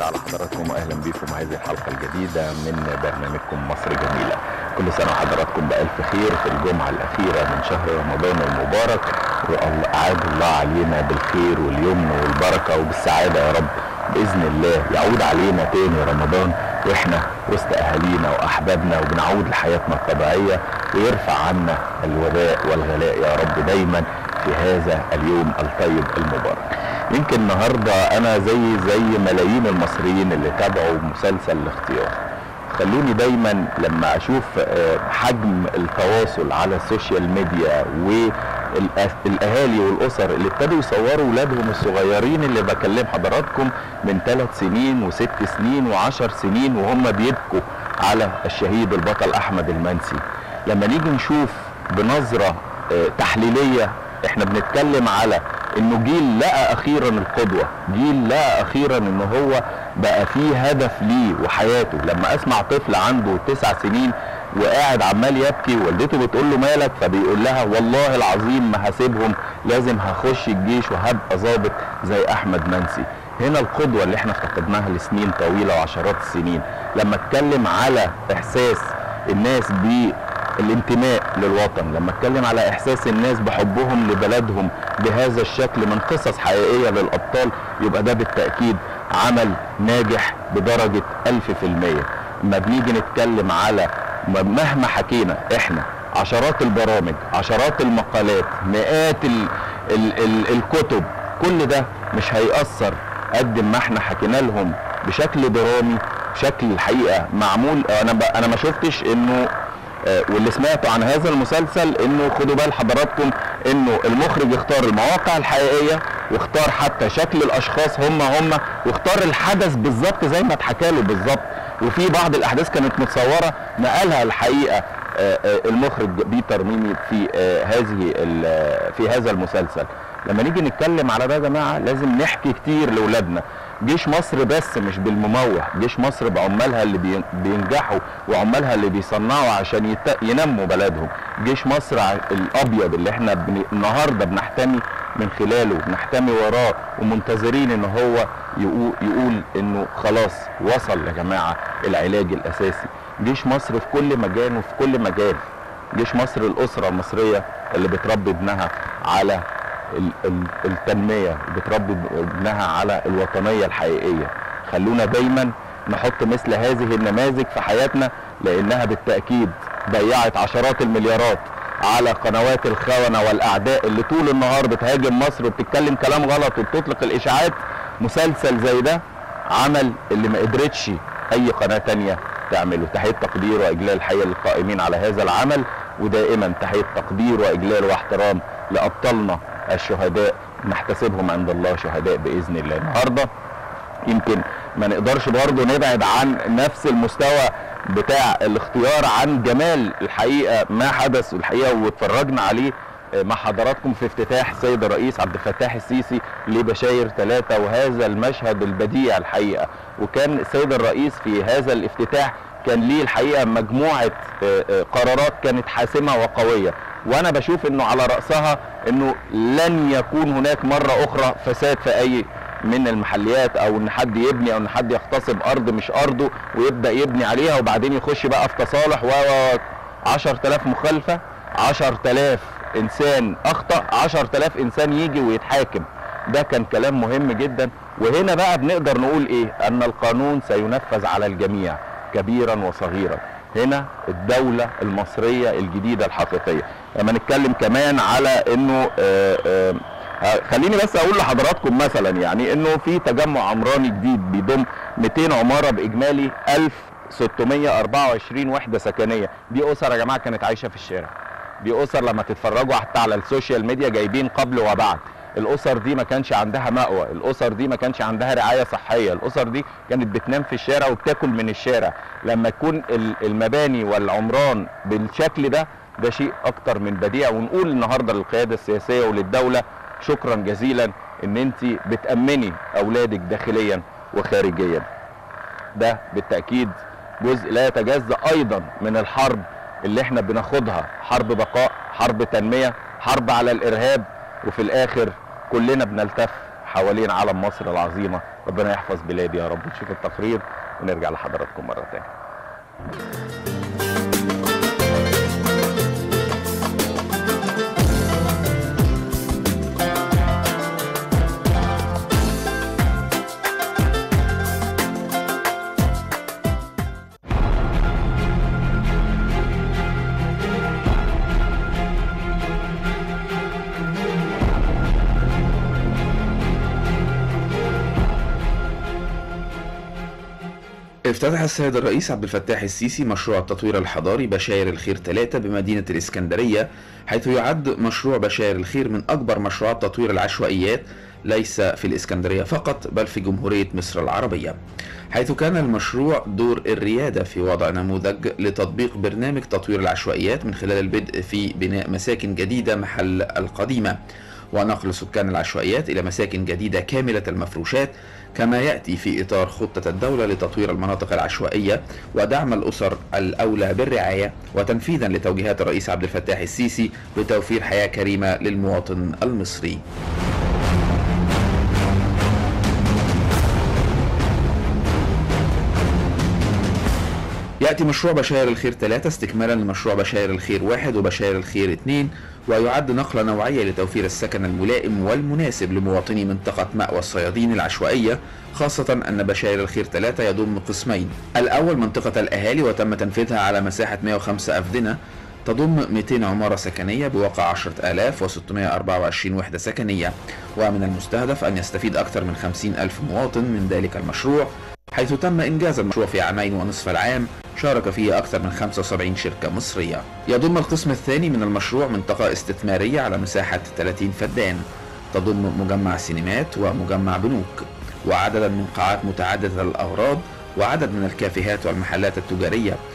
على حضراتكم واهلا بكم هذه الحلقه الجديده من برنامجكم مصر جميله. كل سنه وحضراتكم بالف خير في الجمعه الاخيره من شهر رمضان المبارك واعاد الله علينا بالخير واليمن والبركه وبالسعاده يا رب باذن الله يعود علينا تاني رمضان واحنا وسط اهالينا واحبابنا وبنعود لحياتنا الطبيعيه ويرفع عنا الوباء والغلاء يا رب دايما في هذا اليوم الطيب المبارك. يمكن النهارده انا زي زي ملايين المصريين اللي تابعوا مسلسل الاختيار خلوني دايما لما اشوف حجم التواصل على السوشيال ميديا والاهالي والاسر اللي ابتدوا يصوروا اولادهم الصغيرين اللي بكلم حضراتكم من ثلاث سنين وست سنين وعشر سنين وهم بيبكوا على الشهيد البطل احمد المنسي لما نيجي نشوف بنظره تحليليه احنا بنتكلم على انه جيل لقى اخيرا القدوة جيل لقى اخيرا ان هو بقى فيه هدف ليه وحياته لما اسمع طفل عنده تسع سنين وقاعد عمال يبكي والدته بتقول له مالك فبيقول لها والله العظيم ما هسيبهم لازم هخش الجيش وهبقى ظابط زي احمد منسي هنا القدوة اللي احنا افتقدناها لسنين طويلة وعشرات السنين لما اتكلم على احساس الناس ب الانتماء للوطن لما اتكلم على احساس الناس بحبهم لبلدهم بهذا الشكل من قصص حقيقية للابطال يبقى ده بالتأكيد عمل ناجح بدرجة الف في المية اما بنيجي نتكلم على مهما حكينا احنا عشرات البرامج عشرات المقالات مئات ال ال ال الكتب كل ده مش هيأثر قد ما احنا حكينا لهم بشكل درامي بشكل الحقيقة معمول انا انا ما شفتش انه واللي سمعته عن هذا المسلسل انه خدوا بال حضراتكم انه المخرج اختار المواقع الحقيقيه واختار حتى شكل الاشخاص هم هم واختار الحدث بالظبط زي ما اتحكى له بالظبط وفي بعض الاحداث كانت متصوره نقلها الحقيقه المخرج بيتر ميمي في هذه في هذا المسلسل لما نيجي نتكلم على ده يا جماعه لازم نحكي كتير لاولادنا جيش مصر بس مش بالمموه جيش مصر بعمالها اللي بينجحوا وعمالها اللي بيصنعوا عشان يت... ينموا بلدهم جيش مصر الابيض اللي احنا بن... النهارده بنحتمي من خلاله بنحتمي وراه ومنتظرين ان هو يقول, يقول انه خلاص وصل يا جماعه العلاج الاساسي جيش مصر في كل مكان وفي كل مجال جيش مصر الاسره المصريه اللي بتربي ابنها على التنميه بتربي ابنها على الوطنيه الحقيقيه خلونا دايما نحط مثل هذه النماذج في حياتنا لانها بالتاكيد ضيعت عشرات المليارات على قنوات الخونه والاعداء اللي طول النهار بتهاجم مصر وبتتكلم كلام غلط وبتطلق الاشاعات مسلسل زي ده عمل اللي ما قدرتش اي قناه تانية تعمله تحيه تقدير واجلال الحقيقه للقائمين على هذا العمل ودائما تحيه تقدير واجلال واحترام لابطالنا الشهداء نحتسبهم عند الله شهداء باذن الله النهارده يمكن ما نقدرش برضه نبعد عن نفس المستوى بتاع الاختيار عن جمال الحقيقه ما حدث الحقيقه واتفرجنا عليه مع حضراتكم في افتتاح السيد الرئيس عبد الفتاح السيسي لبشاير ثلاثة وهذا المشهد البديع الحقيقة وكان السيد الرئيس في هذا الافتتاح كان ليه الحقيقة مجموعة قرارات كانت حاسمة وقوية وانا بشوف انه على رأسها انه لن يكون هناك مرة اخرى فساد في اي من المحليات او ان حد يبني او ان حد يغتصب ارض مش ارضه ويبدا يبني عليها وبعدين يخش بقى في تصالح و 10000 مخالفه 10000 انسان اخطا 10000 انسان يجي ويتحاكم ده كان كلام مهم جدا وهنا بقى بنقدر نقول ايه ان القانون سينفذ على الجميع كبيرا وصغيرا هنا الدولة المصرية الجديدة الحقيقية لما نتكلم كمان على انه آآ آآ خليني بس اقول لحضراتكم مثلا يعني انه في تجمع عمراني جديد بيضم 200 عمارة باجمالي 1624 وحدة سكنية دي اسر يا جماعة كانت عايشة في الشارع دي اسر لما تتفرجوا حتى على السوشيال ميديا جايبين قبل وبعد الاسر دي ما كانش عندها مأوى الاسر دي ما كانش عندها رعاية صحية الاسر دي كانت بتنام في الشارع وبتاكل من الشارع لما تكون المباني والعمران بالشكل ده ده شيء اكتر من بديع ونقول النهارده للقيادة السياسية وللدولة شكرا جزيلا ان انت بتأمني اولادك داخليا وخارجيا ده بالتأكيد جزء لا يتجزأ ايضا من الحرب اللي احنا بناخدها حرب بقاء حرب تنمية حرب على الارهاب وفي الاخر كلنا بنلتف حوالين علم مصر العظيمه ربنا يحفظ بلادي يا رب نشوف التقرير ونرجع لحضراتكم مره ثانيه افتتح السيد الرئيس عبد الفتاح السيسي مشروع التطوير الحضاري بشاير الخير 3 بمدينة الإسكندرية حيث يعد مشروع بشاير الخير من أكبر مشروعات تطوير العشوائيات ليس في الإسكندرية فقط بل في جمهورية مصر العربية حيث كان المشروع دور الريادة في وضع نموذج لتطبيق برنامج تطوير العشوائيات من خلال البدء في بناء مساكن جديدة محل القديمة ونقل سكان العشوائيات إلى مساكن جديدة كاملة المفروشات كما يأتي في إطار خطة الدولة لتطوير المناطق العشوائية ودعم الأسر الأولى بالرعاية وتنفيذا لتوجيهات الرئيس عبد الفتاح السيسي بتوفير حياة كريمة للمواطن المصري يأتي مشروع بشاير الخير 3 استكمالا لمشروع بشاير الخير 1 وبشاير الخير 2 ويعد نقلة نوعية لتوفير السكن الملائم والمناسب لمواطني منطقة مأوى الصيادين العشوائية خاصة أن بشاير الخير 3 يضم قسمين الأول منطقة الأهالي وتم تنفيذها على مساحة 105 أفدنة تضم 200 عمارة سكنية بواقع 10624 وحدة سكنية ومن المستهدف أن يستفيد أكثر من 50 ألف مواطن من ذلك المشروع حيث تم إنجاز المشروع في عامين ونصف العام شارك فيه أكثر من 75 شركة مصرية يضم القسم الثاني من المشروع منطقة استثمارية على مساحة 30 فدان تضم مجمع سينمات ومجمع بنوك وعددا من قاعات متعددة الأغراض وعدد من الكافيهات والمحلات التجارية